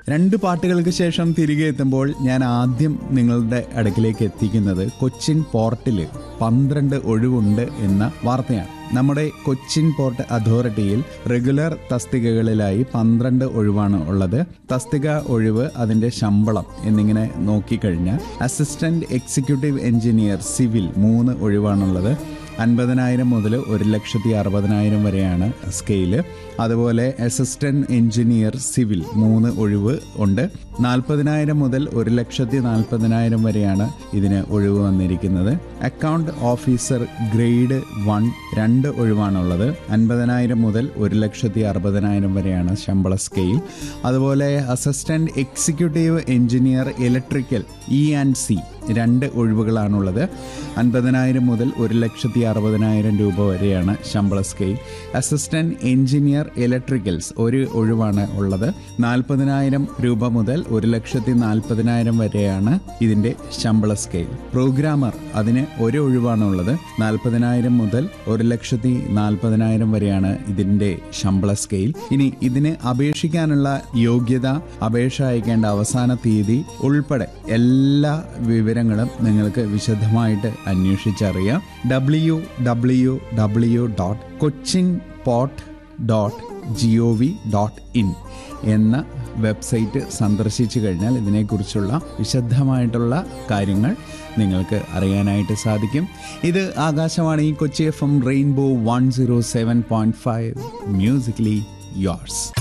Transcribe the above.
രണ്ട് പാട്ടുകൾക്ക് ശേഷം തിരികെ എത്തുമ്പോൾ ഞാൻ ആദ്യം നിങ്ങളുടെ അടുക്കിലേക്ക് എത്തിക്കുന്നത് കൊച്ചിൻ പോർട്ടിൽ പന്ത്രണ്ട് ഒഴിവുണ്ട് എന്ന വാർത്തയാണ് നമ്മുടെ കൊച്ചിൻ പോർട്ട് അതോറിറ്റിയിൽ റെഗുലർ തസ്തികകളിലായി പന്ത്രണ്ട് ഒഴിവാണ് ഉള്ളത് തസ്തിക ഒഴിവ് അതിന്റെ ശമ്പളം എന്നിങ്ങനെ നോക്കിക്കഴിഞ്ഞാൽ അസിസ്റ്റന്റ് എക്സിക്യൂട്ടീവ് എഞ്ചിനീയർ സിവിൽ മൂന്ന് ഒഴിവാണുള്ളത് അൻപതിനായിരം മുതൽ ഒരു ലക്ഷത്തി അറുപതിനായിരം വരെയാണ് സ്കെയില് അതുപോലെ അസിസ്റ്റന്റ് എഞ്ചിനീയർ സിവിൽ മൂന്ന് ഒഴിവ് ഉണ്ട് നാൽപ്പതിനായിരം മുതൽ ഒരു ലക്ഷത്തി നാൽപ്പതിനായിരം വരെയാണ് ഇതിന് ഒഴിവ് വന്നിരിക്കുന്നത് അക്കൗണ്ട് ഓഫീസർ ഗ്രേഡ് വൺ രണ്ട് ഒഴിവാണുള്ളത് അൻപതിനായിരം മുതൽ ഒരു ലക്ഷത്തി അറുപതിനായിരം വരെയാണ് ശമ്പള സ്കെയിൽ അതുപോലെ assistant executive engineer electrical E and C രണ്ട് ഒഴിവുകളാണുള്ളത് അൻപതിനായിരം മുതൽ ഒരു ലക്ഷത്തി അറുപതിനായിരം രൂപ വരെയാണ് ശമ്പള സ്കെയിൽ അസിസ്റ്റന്റ് എഞ്ചിനീയർ ഇലക്ട്രിക്കൽസ് ഒരു ഒഴിവാണ് ഉള്ളത് നാൽപ്പതിനായിരം രൂപ മുതൽ ഒരു ലക്ഷത്തി നാൽപ്പതിനായിരം വരെയാണ് ഇതിന്റെ ശമ്പള സ്കെയിൽ പ്രോഗ്രാമർ അതിന് ഒരു ഒഴിവാണ് ഉള്ളത് നാൽപ്പതിനായിരം മുതൽ ഒരു ലക്ഷത്തി നാൽപ്പതിനായിരം വരെയാണ് ഇതിന്റെ ശമ്പള സ്കെയിൽ ഇനി ഇതിന് അപേക്ഷിക്കാനുള്ള യോഗ്യത അപേക്ഷ അയക്കേണ്ട അവസാന തീയതി ഉൾപ്പെടെ എല്ലാ വിവരങ്ങളും നിങ്ങൾക്ക് വിശദമായിട്ട് അന്വേഷിച്ചറിയാം W W W dot Cochin port dot G O V dot in എന്ന വെബ്സൈറ്റ് സന്ദർശിച്ചു കഴിഞ്ഞാൽ ഇതിനെക്കുറിച്ചുള്ള വിശദമായിട്ടുള്ള കാര്യങ്ങൾ നിങ്ങൾക്ക് അറിയാനായിട്ട് സാധിക്കും ഇത് Akashvani Kochi F M rainbow one zero seven point five musically yours